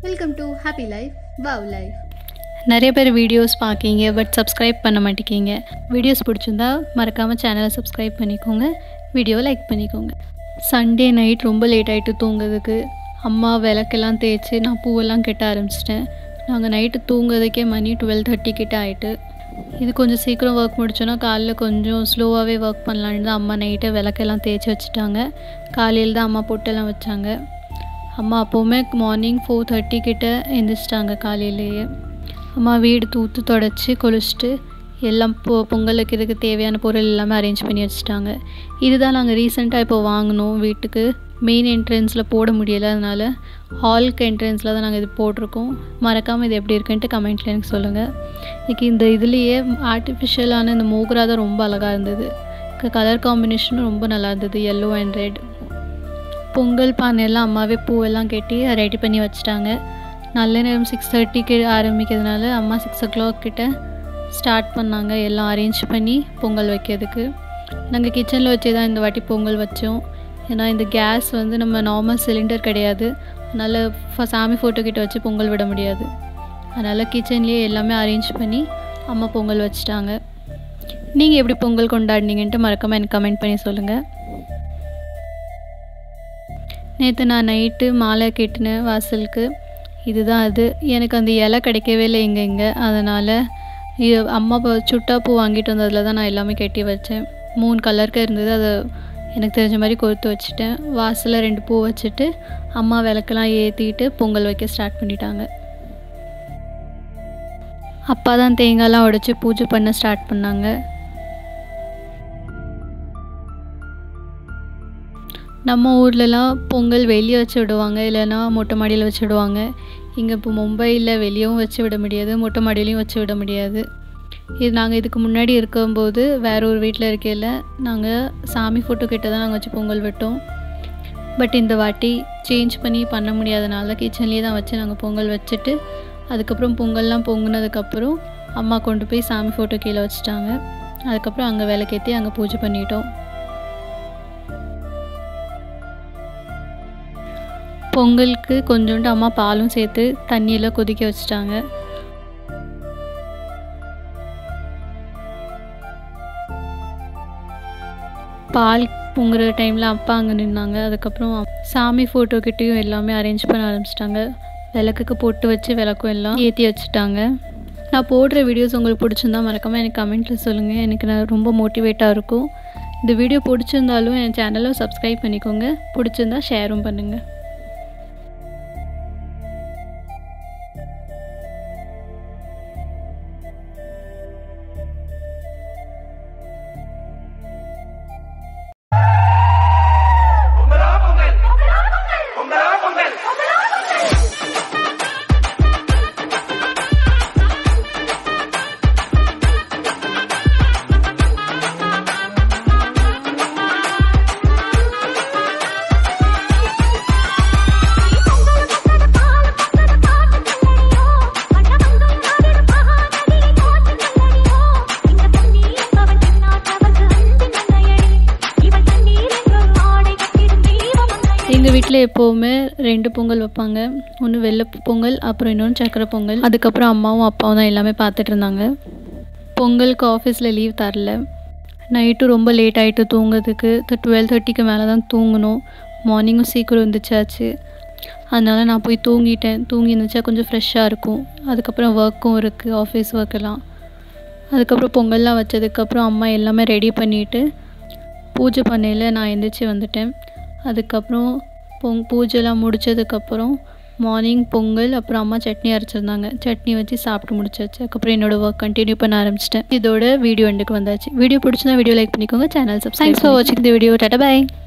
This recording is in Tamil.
welcome to happy life wow life நிறைய பேர் வீடியோஸ் பார்க்கீங்க பட் சப்ஸ்கிரைப் பண்ண மாட்டேங்கிங்க வீடியோஸ் பிடிச்சிருந்தா மறக்காமல் சேனலை சப்ஸ்கிரைப் பண்ணிக்கோங்க வீடியோவை லைக் பண்ணிக்கோங்க சண்டே நைட் ரொம்ப லேட் ஆகிட்டு தூங்குறதுக்கு அம்மா விளக்கெல்லாம் தேய்ச்சி நான் பூவெல்லாம் கெட்ட ஆரம்பிச்சிட்டேன் நாங்கள் நைட்டு தூங்குறதுக்கே மணி டுவெல் தேர்ட்டி கிட்ட ஆகிட்டு இது கொஞ்சம் சீக்கிரம் ஒர்க் முடிச்சோன்னா காலைல கொஞ்சம் ஸ்லோவாகவே ஒர்க் பண்ணலான்னு தான் அம்மா நைட்டே விளக்கெல்லாம் தேய்ச்சி வச்சுட்டாங்க காலையில் தான் அம்மா பொட்டெல்லாம் வச்சாங்க அம்மா அப்போவுமே மார்னிங் ஃபோர் தேர்ட்டி கிட்ட எந்திரிச்சிட்டாங்க காலையிலேயே அம்மா வீடு தூத்து தொடச்சி குளிச்சுட்டு எல்லாம் பொ பொங்கல் வைக்கிறதுக்கு தேவையான பொருள் எல்லாமே அரேஞ்ச் பண்ணி வச்சுட்டாங்க இதுதான் நாங்கள் ரீசெண்டாக இப்போ வாங்கினோம் வீட்டுக்கு மெயின் என்ட்ரன்ஸில் போட முடியலை அதனால் ஹாலுக்கு என்ட்ரன்ஸில் தான் நாங்கள் இது போட்டிருக்கோம் மறக்காமல் இது எப்படி இருக்குன்ட்டு கமெண்ட்டில் எனக்கு சொல்லுங்கள் இன்னைக்கு இந்த இதுலேயே ஆர்டிஃபிஷியலான இந்த மோக்ரா தான் ரொம்ப அழகாக இருந்தது கலர் காம்பினேஷனும் ரொம்ப நல்லா இருந்தது எல்லோ அண்ட் ரெட் பொங்கல் பானையெல்லாம் அம்மாவே பூவெல்லாம் கட்டி ரெடி பண்ணி வச்சுட்டாங்க நல்ல நேரம் சிக்ஸ் தேர்ட்டிக்கு ஆரம்பிக்கிறதுனால அம்மா சிக்ஸ் ஓ கிளாக் கிட்ட ஸ்டார்ட் பண்ணாங்க எல்லாம் அரேஞ்ச் பண்ணி பொங்கல் வைக்கிறதுக்கு நாங்கள் கிச்சனில் வச்சே தான் இந்த வாட்டி பொங்கல் வச்சோம் ஏன்னா இந்த கேஸ் வந்து நம்ம நார்மல் சிலிண்டர் கிடையாது அதனால் ஃப- சாமி ஃபோட்டோ கிட்ட வச்சு பொங்கல் விட முடியாது அதனால் கிச்சன்லேயே எல்லாமே அரேஞ்ச் பண்ணி அம்மா பொங்கல் வச்சுட்டாங்க நீங்கள் எப்படி பொங்கல் கொண்டாடினீங்கன்ட்டு மறக்காமல் எனக்கு கமெண்ட் பண்ணி சொல்லுங்கள் நேற்று நான் நைட்டு மாலை கட்டினேன் வாசலுக்கு இதுதான் அது எனக்கு அந்த இலை கிடைக்கவே இல்லை இங்கே இங்கே அதனால் இது அம்மா இப்போ சுட்டா பூ வாங்கிட்டு வந்ததில் தான் நான் எல்லாமே கட்டி வச்சேன் மூணு கலருக்கு இருந்தது அதை எனக்கு தெரிஞ்ச மாதிரி கொடுத்து வச்சுட்டேன் வாசலில் ரெண்டு பூ வச்சுட்டு அம்மா விளக்கெல்லாம் ஏற்றிட்டு பொங்கல் வைக்க ஸ்டார்ட் பண்ணிட்டாங்க அப்பா தான் தேங்காய்லாம் உடைச்சி பூஜை பண்ண ஸ்டார்ட் பண்ணாங்க நம்ம ஊர்லலாம் பொங்கல் வெளியே வச்சு விடுவாங்க இல்லைன்னா மொட்டை மாடியில் வச்சு விடுவாங்க இங்கே இப்போ மும்பையில் வெளியவும் வச்சு விட முடியாது மொட்டை மாடியிலையும் வச்சு விட முடியாது இது நாங்கள் இதுக்கு முன்னாடி இருக்கும்போது வேற ஒரு வீட்டில் இருக்கையில் நாங்கள் சாமி ஃபோட்டோ கிட்ட தான் நாங்கள் வச்சு பொங்கல் விட்டோம் பட் இந்த வாட்டி சேஞ்ச் பண்ணி பண்ண முடியாதனால கிச்சன்லேயே தான் வச்சு நாங்கள் பொங்கல் வச்சுட்டு அதுக்கப்புறம் பொங்கல்லாம் பொங்குனதுக்கப்புறம் அம்மா கொண்டு போய் சாமி ஃபோட்டோ கீழே வச்சுட்டாங்க அதுக்கப்புறம் அங்கே விளக்கேற்றி அங்கே பூஜை பண்ணிட்டோம் பொங்கலுக்கு கொஞ்சோண்டு அம்மா பாலும் சேர்த்து தண்ணியெல்லாம் கொதிக்க வச்சுட்டாங்க பால் பொங்குற டைமில் அப்பா அங்கே நின்னாங்க அதுக்கப்புறம் சாமி ஃபோட்டோ கிட்டேயும் எல்லாமே அரேஞ்ச் பண்ண ஆரம்பிச்சிட்டாங்க விளக்குக்கு பொட்டு வச்சு விளக்கும் எல்லாம் ஏற்றி வச்சுட்டாங்க நான் போடுற வீடியோஸ் உங்களுக்கு பிடிச்சிருந்தா மறக்காமல் எனக்கு கமெண்ட்டில் சொல்லுங்கள் எனக்கு நான் ரொம்ப மோட்டிவேட்டாக இருக்கும் இந்த வீடியோ பிடிச்சிருந்தாலும் என் சேனலை சப்ஸ்கிரைப் பண்ணிக்கோங்க பிடிச்சிருந்தா ஷேரும் பண்ணுங்கள் எங்கள் வீட்டில் எப்போவுமே ரெண்டு பொங்கல் வைப்பாங்க ஒன்று வெள்ளை பொங்கல் அப்புறம் இன்னொன்று சக்கரை பொங்கல் அதுக்கப்புறம் அம்மாவும் அப்பாவும் தான் எல்லாமே பார்த்துட்டு இருந்தாங்க பொங்கலுக்கு ஆஃபீஸில் லீவ் தரல நைட்டும் ரொம்ப லேட் ஆகிட்டு தூங்குறதுக்கு டுவெல் தேர்ட்டிக்கு மேலே தான் தூங்கணும் மார்னிங்கும் சீக்கிரம் இருந்துச்சாச்சு அதனால் நான் போய் தூங்கிட்டேன் தூங்கி இருந்துச்சா கொஞ்சம் ஃப்ரெஷ்ஷாக இருக்கும் அதுக்கப்புறம் ஒர்க்கும் இருக்குது ஆஃபீஸ் ஒர்க்கெல்லாம் அதுக்கப்புறம் பொங்கல்லாம் வச்சதுக்கப்புறம் அம்மா எல்லாமே ரெடி பண்ணிவிட்டு பூஜை பண்ணையில் நான் எந்திரிச்சு வந்துட்டேன் அதுக்கப்புறம் பொங் பூஜைலாம் முடிச்சதுக்கப்புறம் மார்னிங் பொங்கல் அப்புறம் அம்மா சட்னி அரைச்சிருந்தாங்க சட்னி வச்சு சாப்பிட்டு முடிச்சாச்சு அதுக்கப்புறம் என்னோட ஒர்க் கண்டினியூ பண்ண ஆரம்பிச்சிட்டேன் இதோட வீடியோ எண்டுக்கு வந்தாச்சு வீடியோ பிடிச்சிருந்தா வீடியோ லைக் பண்ணிக்கோங்க சேனல் சப்ஸ்கிரைப் ஃபார் வாட்சிங் தி வீடியோ டாட்டா பை